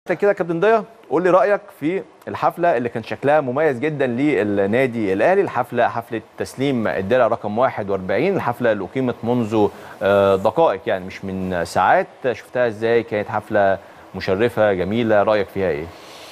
انت كده يا كابتن ضياء قول لي رايك في الحفله اللي كان شكلها مميز جدا للنادي الاهلي الحفله حفله تسليم الدرع رقم 41 الحفله اللي اقيمت منذ آه، دقائق يعني مش من ساعات شفتها ازاي كانت حفله مشرفه جميله رايك فيها ايه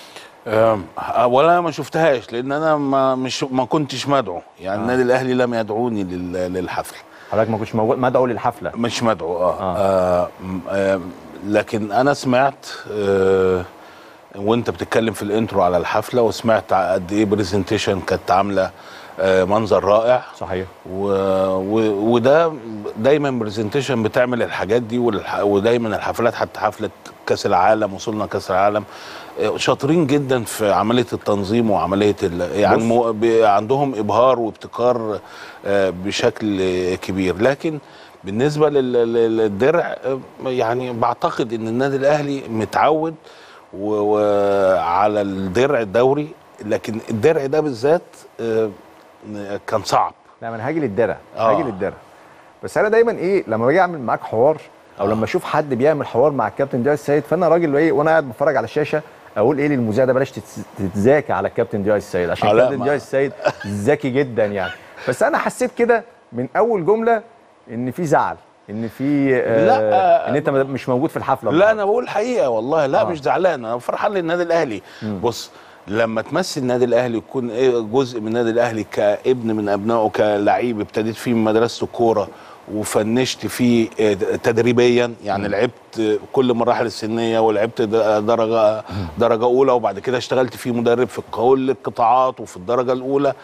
أم، اولا ما شفتهاش لان انا ما مش ما كنتش مدعو يعني آه. النادي الاهلي لم يدعوني لل- للحفل حضرتك ما كنتش موجود مدعو للحفله مش مدعو اه, آه. آه. م- آه. لكن انا سمعت آه وانت بتتكلم في الانترو على الحفله وسمعت قد ايه برزنتيشن كانت عامله آه منظر رائع صحيح و... و... وده دايما برزنتيشن بتعمل الحاجات دي والح... ودايما الحفلات حتى حفله كاس العالم وصلنا كاس العالم آه، شاطرين جدا في عمليه التنظيم وعمليه ال... يعني بص. مو... ب... عندهم ابهار وابتكار آه، بشكل آه، كبير لكن بالنسبه لل... لل- للدرع آه، يعني بعتقد ان النادي الاهلي متعود و- وعلى الدرع الدوري لكن الدرع ده بالذات آه، كان صعب لا ما انا هاجي للدرع آه. هاجي للدرع بس انا دايما ايه لما باجي اعمل معاك حوار او لما اشوف حد بيعمل حوار مع الكابتن ضياء السيد فانا راجل ايه وانا قاعد بتفرج على الشاشه اقول ايه للمذيع ده بلاش تتز- تتذاكى على الكابتن ضياء السيد عشان آه، لا، الكابتن ما- ضياء السيد ذكي جدا يعني بس انا حسيت كده من اول جمله ان في زعل ان في آه لا. ان انت مش موجود في الحفله لا النهاردة. انا بقول الحقيقه والله لا آه. آه. مش زعلان انا فرحان للنادي الاهلي بص لما تمثل النادي الاهلي وتكون إيه جزء من النادي الاهلي كابن من ابنائه كلعيب ابتديت فيه من مدرسه الكوره وفنشت فيه إيه، تدريبيا يعني لعبت كل المراحل السنيه ولعبت د- درجه درجه اولى وبعد كده اشتغلت فيه مدرب في كل القطاعات وفي الدرجه الاولى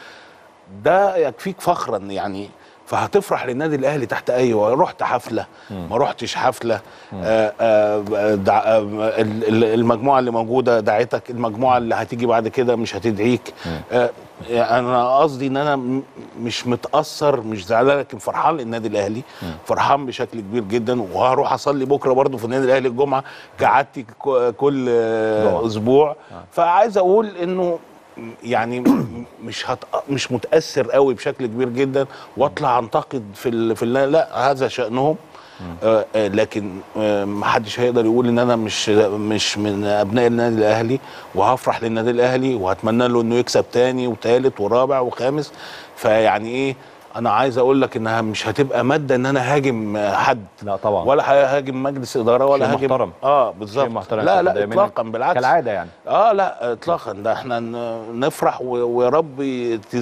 ده يكفيك فخرا يعني فهتفرح للنادي الاهلي تحت اي رحت حفله ما رحتش حفله آه آه دع آه ال- ال- المجموعه اللي موجوده دعتك المجموعه اللي هتيجي بعد كده مش هتدعيك آه انا قصدي ان انا م- مش متاثر مش زعلان لكن فرحان للنادي الاهلي فرحان بشكل كبير جدا وهروح اصلي بكره برضو في النادي الاهلي الجمعه كعادتي ك- كل آه جمعة. اسبوع فعايز اقول انه يعني م- مش هت... مش متاثر قوي بشكل كبير جدا واطلع انتقد في ال... في ال... لا هذا شانهم آه آه لكن آه محدش هيقدر يقول ان انا مش مش من ابناء النادي الاهلي وهفرح للنادي الاهلي وهتمنى له انه يكسب تاني وتالت ورابع وخامس فيعني ايه انا عايز اقول لك انها مش هتبقى ماده ان انا هاجم آه، حد لا طبعا ولا هاجم مجلس اداره ولا شيء هاجم محترم. اه شيء بالظبط محترم لا كابتن لا ضياء منك. اطلاقا بالعكس كالعاده يعني اه لا اطلاقا ده احنا ن- نفرح و- ويا رب